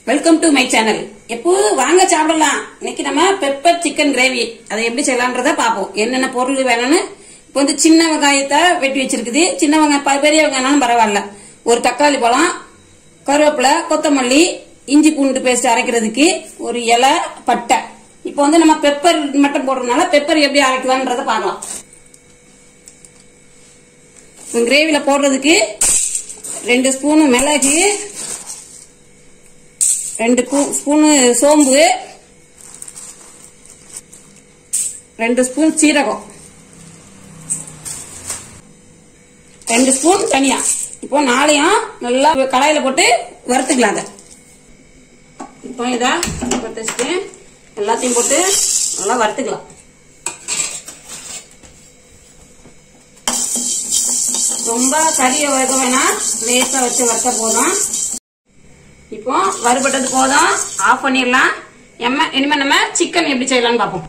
Welcome to my channel எப்போ வாங்க சாப்பிடலாம் இன்னைக்கு நம்ம பெப்பர் சிக்கன் கிரேவி அதை எப்படி செய்யலாம்ன்றத பார்ப்போம் என்னென்ன பொருள் வேணும்னு இப்போ வந்து சின்ன வெங்காயத்தை வெட்டி வச்சிருக்குது சின்ன வெங்காயம் ப- பெரிய வெங்காயம்னாலும் பரவாயில்ல ஒரு தக்காளி பழம் கருவேப்பிலை கொத்தமல்லி இஞ்சி பூண்டு பேஸ்ட் அரைக்கிறதுக்கு ஒரு இலை பட்டை இப்போ வந்து நம்ம பெப்பர் மட்டும் போடுறதுனால பெப்பர் எப்படி அரைக்கலாம்ன்றத பார்க்கலாம் கிரேவில போடுறதுக்கு ரெண்டு ஸ்பூனு மிளகு ரெண்டு பூ- ஸ்பூனு சோம்பு ரெண்டு ஸ்பூன் சீரகம் ரெண்டு ஸ்பூன் தனியா இப்போ நாளையும் நல்லா கடாயில போட்டு வறுத்துக்கலாம் அதை இப்போ இதை போட்டு வச்சுட்டு எல்லாத்தையும் போட்டு நல்லா வறுத்துக்கலாம் ரொம்ப கறியை வறுக்க வேணாம் லேசா வச்சு வறுத்த போதும் இப்போ வறுபட்டது போதும் ஆஃப் பண்ணிடலாம் எம்ம இனிமே நம்ம சிக்கன் எப்படி செய்யலாம்னு பார்ப்போம்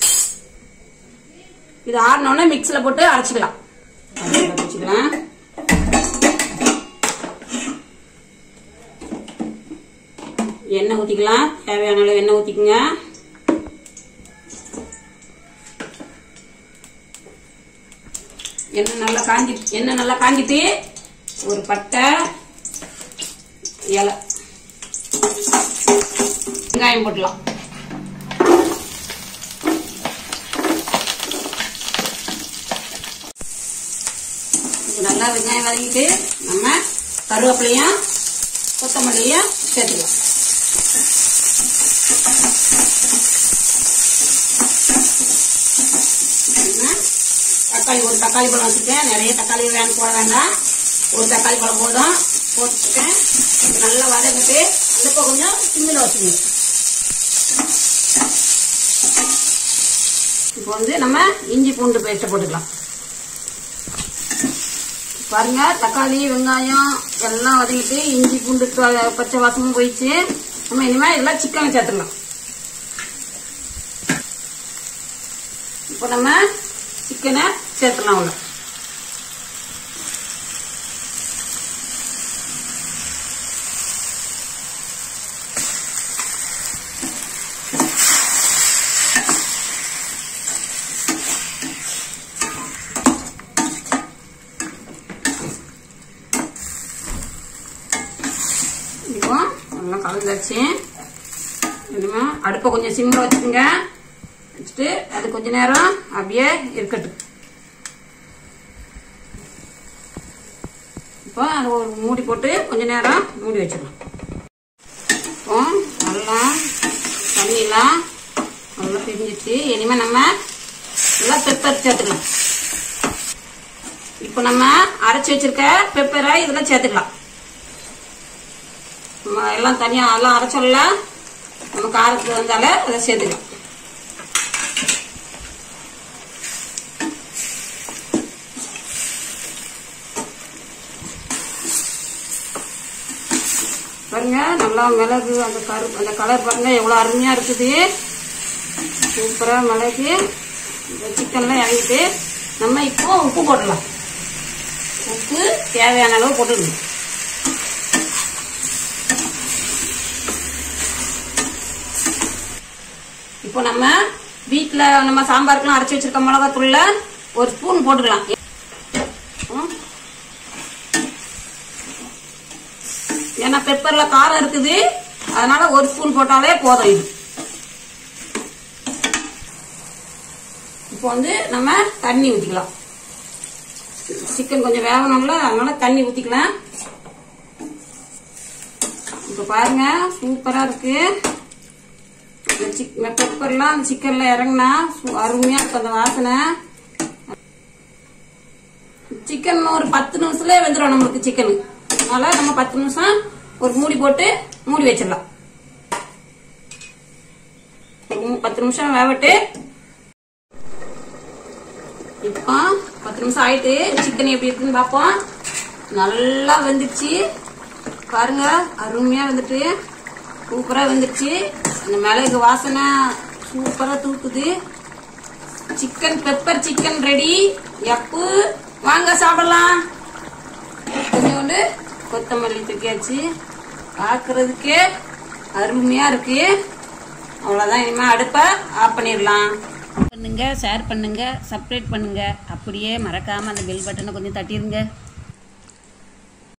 இது ஆறினோடனே மிக்ஸில் போட்டு அரைச்சிக்கலாம் அடுப்புல வச்சுக்கலாம் எண்ணெய் ஊற்றிக்கலாம் தேவையான அளவு எண்ணெய் ஊற்றிக்குங்க எண்ணெய் நல்லா காஞ்சி எண்ணெய் நல்லா காஞ்சிட்டு ஒரு பட்டை இலை வெங்காயம் போட்டுலாம் இது நல்லா வெங்காயம் வதக்கிட்டு நம்ம கருவேப்பிலையும் கொத்தமல்லியும் சேர்த்துக்கலாம் என்ன? தக்காளி ஒரு தக்காளி பழம் வச்சுருக்கேன் நிறைய தக்காளி வேணும் போட வேண்டாம் ஒரு தக்காளி பழம் போதும் போட்டுருக்கேன் இது நல்லா வதக்கிட்டு அடுப்பை கொஞ்சம் சிம்மில் வச்சுக்கணும் இப்போ வந்து நம்ம இஞ்சி பூண்டு பேஸ்ட்டை போட்டுக்கலாம் பாருங்க தக்காளி வெங்காயம் எல்லாம் வதக்கிட்டு இஞ்சி பூண்டு ப- பச்சை வாசமும் போயிடுச்சு நம்ம இனிமே இதெல்லாம் சிக்கன் சேர்த்துக்கலாம் இப்போ நம்ம சிக்கனை சேர்த்துலாம் உள்ள இப்போ நல்லா கலந்தாச்சு இனிமே அடுப்பை கொஞ்சம் சிம்மில் வச்சுக்கோங்க வச்சுட்டு அது கொஞ்ச நேரம் அப்படியே இருக்கட்டும் இப்போ அது ஒரு மூடி போட்டு கொஞ்ச நேரம் மூடி வச்சிடலாம் இப்போ நல்லா தண்ணியெல்லாம் நல்லா பிரிஞ்சிச்சு இனிமேல் நம்ம நல்லா பெப்பர் சேர்த்துக்கலாம் இப்போ நம்ம அரைச்சி வச்சிருக்க பெப்பரை இதெல்லாம் சேர்த்துக்கலாம் நம்ம எல்லாம் தனியாக எல்லாம் அரைச்சோம்ல நம்ம காரத்துக்கு வந்தால அதை சேர்த்துக்கலாம் பாருங்க நல்லா மிளகு அந்த கரு அந்த கலர் பாருங்க எவ்வளோ அருமையா இருக்குது சூப்பரா மிளகு இந்த சிக்கன்லாம் இறங்கிட்டு நம்ம இப்போ உப்பு போடலாம் உப்பு தேவையான அளவு போட்டுக்கணும் இப்போ நம்ம வீட்ல நம்ம சாம்பாருக்குலாம் அரைச்சி வச்சிருக்க மிளகாத்தூள்ல ஒரு ஸ்பூன் போட்டுக்கலாம் ம். ஏன்னா பெப்பர்ல காரம் இருக்குது அதனால ஒரு ஸ்பூன் போட்டாலே போதும் இது இப்போ வந்து நம்ம தண்ணி ஊத்திக்கலாம் சிக்கன் கொஞ்சம் வேகணும்ல அதனால தண்ணி ஊத்திக்கலாம் இப்போ பாருங்க சூப்பரா இருக்கு இந்த சிக் இந்த பெப்பர்லாம் அந்த சிக்கன்ல இறங்குனா சு- அருமையா இருக்கு அந்த வாசனை சிக்கன் ஒரு பத்து நிமிஷத்துல வெந்துடும் நம்மளுக்கு சிக்கன் அதனால நம்ம பத்து நிமிஷம் ஒரு மூடி போட்டு மூடி வச்சிடலாம் ஒரு மூ- பத்து நிமிஷம் வேவட்டு இப்போ பத்து நிமிஷம் ஆயிட்டு சிக்கன் எப்படி இருக்குன்னு பார்ப்போம் நல்லா வெந்துருச்சு பாருங்க அருமையா வந்துட்டு சூப்பரா வெந்துருச்சு அந்த மிளகு வாசனை சூப்பரா தூக்குது சிக்கன் பெப்பர் சிக்கன் ரெடி எப்போ வாங்க சாப்பிடலாம் கொஞ்சோண்டு கொத்தமல்லி தூக்கியாச்சு பார்க்கறதுக்கே அருமையா இருக்கு அவ்வளோதான் இனிமேல் அடுப்பை ஆஃப் பண்ணிடலாம் பண்ணுங்க ஷேர் பண்ணுங்க சப்ஸ்கிரைப் பண்ணுங்க அப்படியே மறக்காம அந்த பெல் பட்டனை கொஞ்சம் தட்டிடுங்க